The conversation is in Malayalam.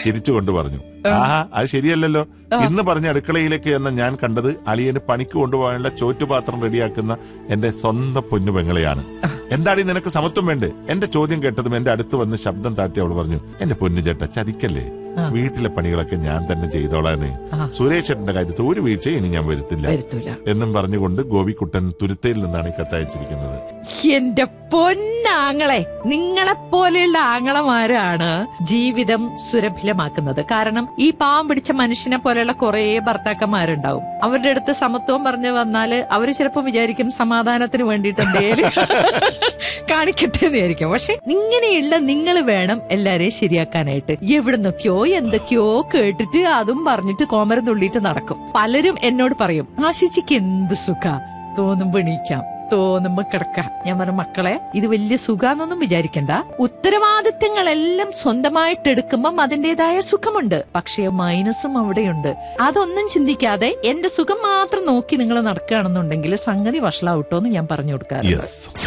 ചിരിച്ചുകൊണ്ട് പറഞ്ഞു ആഹാ അത് ശരിയല്ലല്ലോ ഇന്ന് പറഞ്ഞ അടുക്കളയിലേക്ക് എന്ന ഞാൻ കണ്ടത് അളിയന് പണിക്ക് കൊണ്ടുപോകാനുള്ള ചോറ്റുപാത്രം റെഡിയാക്കുന്ന എന്റെ സ്വന്തം പൊന്നു പെങ്ങളെയാണ് എന്താടി നിനക്ക് സമത്വം വേണ്ടേ എന്റെ ചോദ്യം കേട്ടതും എന്റെ അടുത്ത് വന്ന് ശബ്ദം താഴ്ത്തി അവൾ പറഞ്ഞു എന്റെ പൊന്നു ചേട്ട ചതിക്കല്ലേ വീട്ടിലെ പണികളൊക്കെ ഞാൻ തന്നെ ചെയ്തോളാന്ന് സുരേഷ് ചേട്ടന്റെ കാര്യത്തിൽ ഒരു വീഴ്ചയും ഇനി ഞാൻ വരുത്തില്ല വരുത്തൂല എന്നും പറഞ്ഞുകൊണ്ട് ഗോപിക്കുട്ടൻ തുരുത്തയിൽ നിന്നാണ് ഈ കത്തയച്ചിരിക്കുന്നത് എന്റെ പൊന്നാങ്ങളെ നിങ്ങളെ പോലെയുള്ള ആങ്ങളമാരാണ് ജീവിതം സുരഭിലമാക്കുന്നത് കാരണം ഈ പാവം പിടിച്ച മനുഷ്യനെ പോലെയുള്ള കുറെ ഭർത്താക്കന്മാരുണ്ടാവും അവരുടെ അടുത്ത് സമത്വം പറഞ്ഞു വന്നാല് അവര് ചിലപ്പോൾ വിചാരിക്കും സമാധാനത്തിന് വേണ്ടിയിട്ട് എന്തേലും കാണിക്കട്ടെ എന്ന് വിചാരിക്കും പക്ഷെ ഇങ്ങനെയുള്ള നിങ്ങൾ വേണം എല്ലാരെയും ശരിയാക്കാനായിട്ട് എവിടുന്നൊക്കെയോ എന്തൊക്കെയോ കേട്ടിട്ട് അതും പറഞ്ഞിട്ട് കോമരം തുള്ളിയിട്ട് നടക്കും പലരും എന്നോട് പറയും ആശിച്ചിക്ക് എന്ത് സുഖ തോന്നുമ്പോ എണീക്കാം തോന്നുമ്പോ കിടക്കാം ഞാൻ പറഞ്ഞ മക്കളെ ഇത് വലിയ സുഖാന്നൊന്നും വിചാരിക്കണ്ട ഉത്തരവാദിത്തങ്ങളെല്ലാം സ്വന്തമായിട്ട് എടുക്കുമ്പം അതിന്റേതായ സുഖമുണ്ട് പക്ഷേ മൈനസും അവിടെയുണ്ട് അതൊന്നും ചിന്തിക്കാതെ എന്റെ സുഖം മാത്രം നോക്കി നിങ്ങൾ നടക്കുകയാണെന്നുണ്ടെങ്കിൽ സംഗതി വഷളാവട്ടോ എന്ന് ഞാൻ പറഞ്ഞു കൊടുക്കാറുണ്ട് യെസ്